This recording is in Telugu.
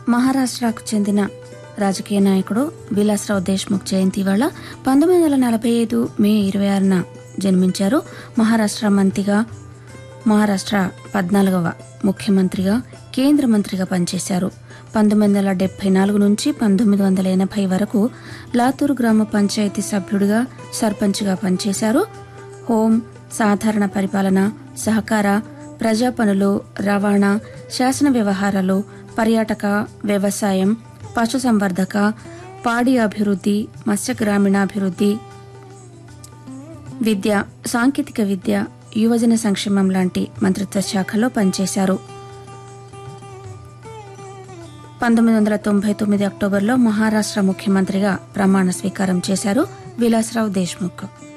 మహారాష్ట్రకు చెందిన రాజకీయ నాయకుడు విలాస్రావు దేశ్ముఖ్ జయంతి ఇవాళ పంతొమ్మిది వందల నలభై ఐదు మే ఇరవై ఆరున జన్మించారు మహారాష్ట్ర మంత్రిగా మహారాష్ట్ర పద్నాలుగవ ముఖ్యమంత్రిగా కేంద్ర మంత్రిగా పనిచేశారు పంతొమ్మిది వందల డెబ్బై నాలుగు నుంచి పంతొమ్మిది వందల ఎనభై వరకు లాతూరు గ్రామ పంచాయతీ సభ్యుడిగా సర్పంచ్గా పనిచేశారు హోం సాధారణ పరిపాలన సహకార ప్రజా పనులు రవాణా శాసన వ్యవహారాలు పర్యాటక వ్యవసాయం పశుసంవర్ధక పాడి అభివృద్ధి మత్స్య గ్రామీణాభివృద్ధి విద్య సాంకేతిక విద్య యువజన సంక్షేమం లాంటి మంత్రిత్వ శాఖలో పనిచేశారు పంతొమ్మిది వందల తొంభై తొమ్మిది అక్టోబర్లో మహారాష్ట్ర ముఖ్యమంత్రిగా ప్రమాణ స్వీకారం చేశారు విలాస్రావు దేశ్ముఖ్